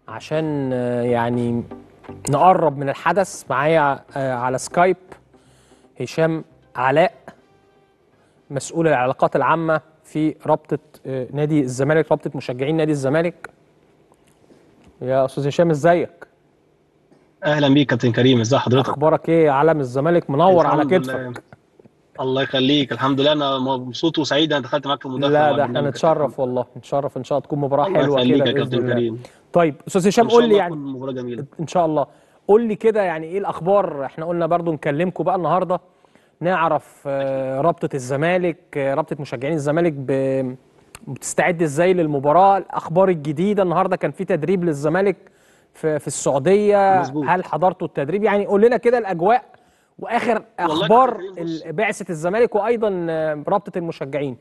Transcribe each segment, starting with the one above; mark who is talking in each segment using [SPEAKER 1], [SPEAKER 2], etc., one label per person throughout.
[SPEAKER 1] عشان آه، يعني نقرب من الحدث معايا آه، على سكايب هشام علاء مسؤول العلاقات العامة في رابطة آه، نادي الزمالك رابطة مشجعين نادي الزمالك يا أستاذ هشام ازيك؟
[SPEAKER 2] اهلا بيك كابتن كريم ازي حضرتك
[SPEAKER 1] أخبارك إيه؟ علم الزمالك منور على
[SPEAKER 2] الحمد
[SPEAKER 1] كتفك
[SPEAKER 2] لله. الله يخليك الحمد لله انا مبسوط وسعيد انا دخلت معاك في المداخله
[SPEAKER 1] لا
[SPEAKER 2] مع
[SPEAKER 1] ده احنا
[SPEAKER 2] برنامج
[SPEAKER 1] نتشرف والله نتشرف إن شاء الله تكون مباراة
[SPEAKER 2] الله
[SPEAKER 1] حلوة
[SPEAKER 2] يخليك
[SPEAKER 1] كده
[SPEAKER 2] يا
[SPEAKER 1] بإذن
[SPEAKER 2] كابتن
[SPEAKER 1] الله
[SPEAKER 2] كريم
[SPEAKER 1] طيب أستاذ هشام
[SPEAKER 2] ان شاء
[SPEAKER 1] قول لي
[SPEAKER 2] الله
[SPEAKER 1] يعني
[SPEAKER 2] تكون مباراه جميله
[SPEAKER 1] ان شاء الله قول لي كده يعني ايه الاخبار احنا قلنا برضو نكلمكم بقى النهارده نعرف آه، رابطه الزمالك آه، رابطه مشجعين الزمالك ب- بتستعد ازاي للمباراه الاخبار الجديده النهارده كان في تدريب للزمالك في في السعوديه
[SPEAKER 2] مظبوط.
[SPEAKER 1] هل حضرتوا التدريب يعني قول لنا كده الاجواء واخر
[SPEAKER 2] والله
[SPEAKER 1] اخبار
[SPEAKER 2] كابتن كريم بص.
[SPEAKER 1] ال- بعثه الزمالك وايضا آه، رابطه المشجعين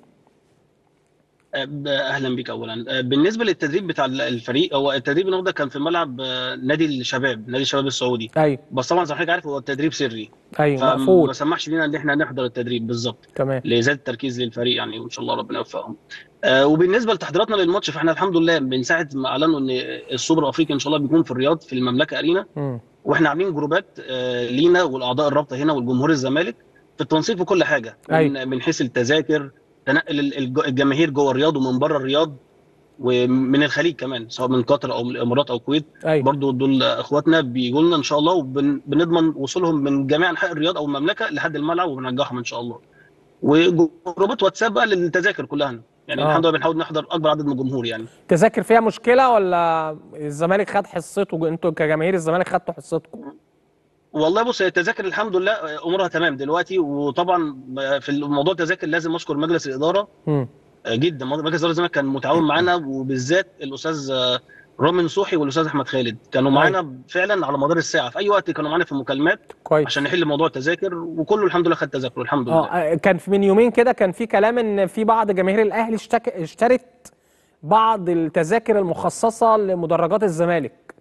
[SPEAKER 2] أه، اهلا بيك اولا أه، بالنسبه للتدريب بتاع الفريق هو التدريب النهارده كان في ملعب أه، نادي الشباب نادي الشباب السعودي
[SPEAKER 1] ايوه
[SPEAKER 2] بس طبعا زي ما حضرتك عارف هو التدريب سري
[SPEAKER 1] ايوه
[SPEAKER 2] فما
[SPEAKER 1] مقفول
[SPEAKER 2] سمحش لنا ان احنا نحضر التدريب بالظبط
[SPEAKER 1] تمام
[SPEAKER 2] لازاله التركيز للفريق يعني وان شاء الله ربنا يوفقهم. آه وبالنسبه لتحضيراتنا للماتش فاحنا الحمد لله من ساعه ما اعلنوا ان السوبر الافريقي ان شاء الله بيكون في الرياض في المملكه ارينا
[SPEAKER 1] مم.
[SPEAKER 2] واحنا عاملين جروبات آه لينا والاعضاء الرابطه هنا والجمهور الزمالك في التنسيق في كل حاجه من, من حيث التذاكر تنقل الج- الجماهير جوه الرياض ومن بره الرياض ومن الخليج كمان سواء من قطر او من الامارات او الكويت
[SPEAKER 1] ايوه
[SPEAKER 2] برضو دول اخواتنا بيجوا لنا ان شاء الله وبنضمن وصولهم من جميع انحاء الرياض او المملكه لحد الملعب وبنرجعهم ان شاء الله وجروبات واتساب بقى للتذاكر كلها يعني
[SPEAKER 1] آه.
[SPEAKER 2] الحمد لله بنحاول نحضر اكبر عدد من الجمهور يعني
[SPEAKER 1] تذاكر فيها مشكله ولا الزمالك خد حصته انتوا كجماهير الزمالك خدتوا حصتكم
[SPEAKER 2] والله بص هي التذاكر الحمد لله امورها تمام دلوقتي وطبعا في الموضوع التذاكر لازم اشكر مجلس الاداره
[SPEAKER 1] مم.
[SPEAKER 2] جدا مجلس اداره الزمالك كان متعاون معانا وبالذات الاستاذ رامي نصوحي والاستاذ احمد خالد كانوا معانا فعلا على مدار الساعه في اي وقت كانوا معانا في المكالمات
[SPEAKER 1] كويس
[SPEAKER 2] عشان نحل موضوع التذاكر وكله الحمد لله خد تذاكره الحمد لله
[SPEAKER 1] اه كان في من يومين كده كان في كلام ان في بعض جماهير الاهلي اشتك... اشترت بعض التذاكر المخصصه لمدرجات الزمالك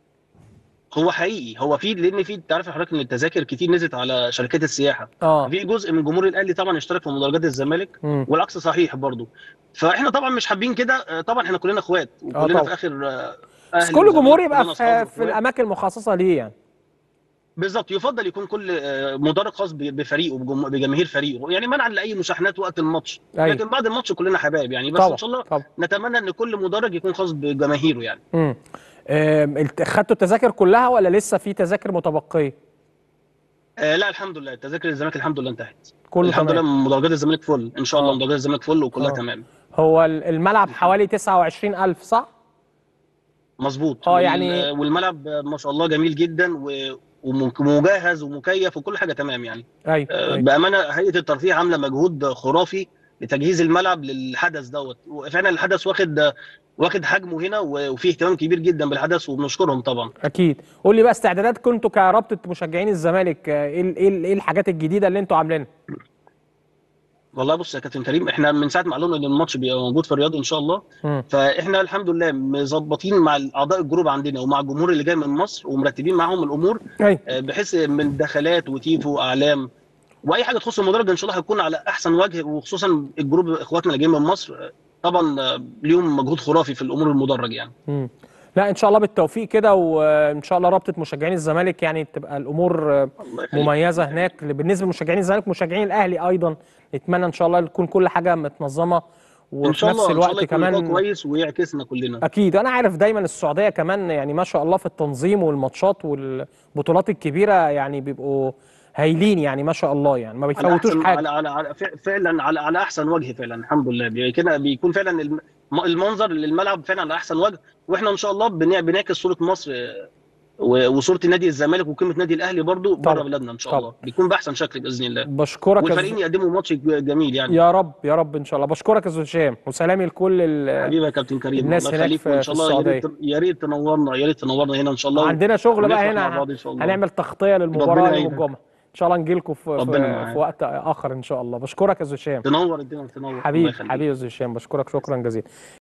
[SPEAKER 2] هو حقيقي هو في لان في انت عارف حضرتك ان التذاكر كتير نزلت على شركات السياحه
[SPEAKER 1] اه
[SPEAKER 2] في جزء من جمهور الاهلي طبعا اشترك في مدرجات الزمالك
[SPEAKER 1] مم.
[SPEAKER 2] والعكس صحيح برضو فاحنا طبعا مش حابين كده آه، طبعا احنا كلنا اخوات وكلنا
[SPEAKER 1] طبعا.
[SPEAKER 2] في اخر آه،
[SPEAKER 1] بس
[SPEAKER 2] أهل
[SPEAKER 1] كل
[SPEAKER 2] الزمالك
[SPEAKER 1] جمهور
[SPEAKER 2] كلنا
[SPEAKER 1] يبقى
[SPEAKER 2] أصحاب
[SPEAKER 1] في, في
[SPEAKER 2] وإخوات.
[SPEAKER 1] الاماكن المخصصه ليه يعني
[SPEAKER 2] بالظبط يفضل يكون كل آه، مدرج خاص ب- بفريقه بجم- بجماهير فريقه يعني منعا لاي مشاحنات وقت الماتش
[SPEAKER 1] أيوة.
[SPEAKER 2] لكن بعد الماتش كلنا حبايب يعني بس
[SPEAKER 1] طبعا
[SPEAKER 2] ان شاء الله
[SPEAKER 1] طبعا
[SPEAKER 2] نتمنى ان كل مدرج يكون خاص بجماهيره يعني
[SPEAKER 1] امم آم، الت- خدتوا التذاكر كلها ولا لسه في تذاكر متبقيه
[SPEAKER 2] آه لا الحمد لله تذاكر الزمالك الحمد لله انتهت
[SPEAKER 1] كله
[SPEAKER 2] الحمد
[SPEAKER 1] تمام
[SPEAKER 2] لله مدرجات الزمالك فل ان شاء الله
[SPEAKER 1] آه.
[SPEAKER 2] مدرجات الزمالك فل وكلها
[SPEAKER 1] آه.
[SPEAKER 2] تمام
[SPEAKER 1] هو ال- الملعب حوالي 29000 صح
[SPEAKER 2] مظبوط
[SPEAKER 1] آه،
[SPEAKER 2] وال-
[SPEAKER 1] يعني-
[SPEAKER 2] والملعب ما شاء الله جميل جدا و- ومجهز ومكيف وكل حاجه تمام يعني
[SPEAKER 1] ايوه
[SPEAKER 2] آه،
[SPEAKER 1] أيوة.
[SPEAKER 2] بامانه هيئه الترفيه عامله مجهود خرافي لتجهيز الملعب للحدث دوت وفعلا الحدث واخد واخد حجمه هنا و- وفيه اهتمام كبير جدا بالحدث وبنشكرهم طبعا
[SPEAKER 1] اكيد قول لي بقى استعداداتكم انتوا كرابطه مشجعين الزمالك آه، ايه ال- ايه ال- ايه الحاجات الجديده اللي انتوا عاملينها
[SPEAKER 2] والله بص يا كابتن كريم احنا من ساعه ما اعلنوا ان الماتش بيبقى موجود في الرياض ان شاء الله
[SPEAKER 1] مم.
[SPEAKER 2] فاحنا الحمد لله مظبطين مع اعضاء الجروب عندنا ومع الجمهور اللي جاي من مصر ومرتبين معاهم الامور
[SPEAKER 1] ايوه
[SPEAKER 2] آه، بحيث من دخلات وتيفو واعلام واي حاجه تخص المدرج ان شاء الله هتكون على احسن وجه وخصوصا الجروب اخواتنا اللي جايين من مصر آه، طبعا آه، ليهم مجهود خرافي في الامور المدرج يعني
[SPEAKER 1] مم. لا ان شاء الله بالتوفيق كده وان شاء الله رابطه مشجعين الزمالك يعني تبقى الامور آه،
[SPEAKER 2] الله يخليك.
[SPEAKER 1] مميزه هناك بالنسبه لمشجعين الزمالك مشجعين الاهلي ايضا نتمنى ان شاء الله تكون كل حاجه متنظمه
[SPEAKER 2] ان
[SPEAKER 1] وفي
[SPEAKER 2] شاء
[SPEAKER 1] نفس
[SPEAKER 2] الله ان شاء الله
[SPEAKER 1] الوقت
[SPEAKER 2] يكون لقاء
[SPEAKER 1] كمان
[SPEAKER 2] كويس ويعكسنا كلنا
[SPEAKER 1] اكيد انا عارف دايما السعوديه كمان يعني ما شاء الله في التنظيم والماتشات والبطولات الكبيره يعني بيبقوا هايلين يعني ما شاء الله يعني ما
[SPEAKER 2] على
[SPEAKER 1] بيفوتوش
[SPEAKER 2] احسن
[SPEAKER 1] حاجه
[SPEAKER 2] على على, على فع- فعلا على على احسن وجه فعلا الحمد لله بي- كده بيكون فعلا الم- المنظر للملعب فعلا على احسن وجه واحنا ان شاء الله بنع- بنعكس صوره مصر آه، و- وصوره نادي الزمالك وقيمه نادي الاهلي برضو
[SPEAKER 1] طبعا.
[SPEAKER 2] بره بلادنا ان شاء
[SPEAKER 1] طبعا.
[SPEAKER 2] الله بيكون باحسن شكل باذن الله
[SPEAKER 1] بشكرك يا
[SPEAKER 2] والفريقين يقدموا ماتش جميل يعني
[SPEAKER 1] يا رب يا رب ان شاء الله بشكرك يا استاذ هشام وسلامي لكل ال...
[SPEAKER 2] حبيبي يا كابتن كريم
[SPEAKER 1] الناس
[SPEAKER 2] الله
[SPEAKER 1] هناك
[SPEAKER 2] يخليك
[SPEAKER 1] في-
[SPEAKER 2] وان
[SPEAKER 1] في
[SPEAKER 2] شاء الله يا ريت
[SPEAKER 1] السعودية.
[SPEAKER 2] يا ريت تنورنا يا ريت تنورنا هنا ان شاء الله
[SPEAKER 1] عندنا شغل بقى
[SPEAKER 2] ونفرح مع
[SPEAKER 1] هنا
[SPEAKER 2] بعض ان شاء الله
[SPEAKER 1] هنعمل تغطيه للمباراه
[SPEAKER 2] ربنا
[SPEAKER 1] يوم
[SPEAKER 2] يعينك.
[SPEAKER 1] الجمعه ان شاء الله نجي لكم في,
[SPEAKER 2] ربنا
[SPEAKER 1] في,
[SPEAKER 2] معاك.
[SPEAKER 1] في وقت اخر ان شاء الله بشكرك يا استاذ هشام
[SPEAKER 2] تنور الدنيا تنور الله
[SPEAKER 1] حبيبي
[SPEAKER 2] يخليك.
[SPEAKER 1] حبيبي يا استاذ هشام بشكرك شكرا جزيلا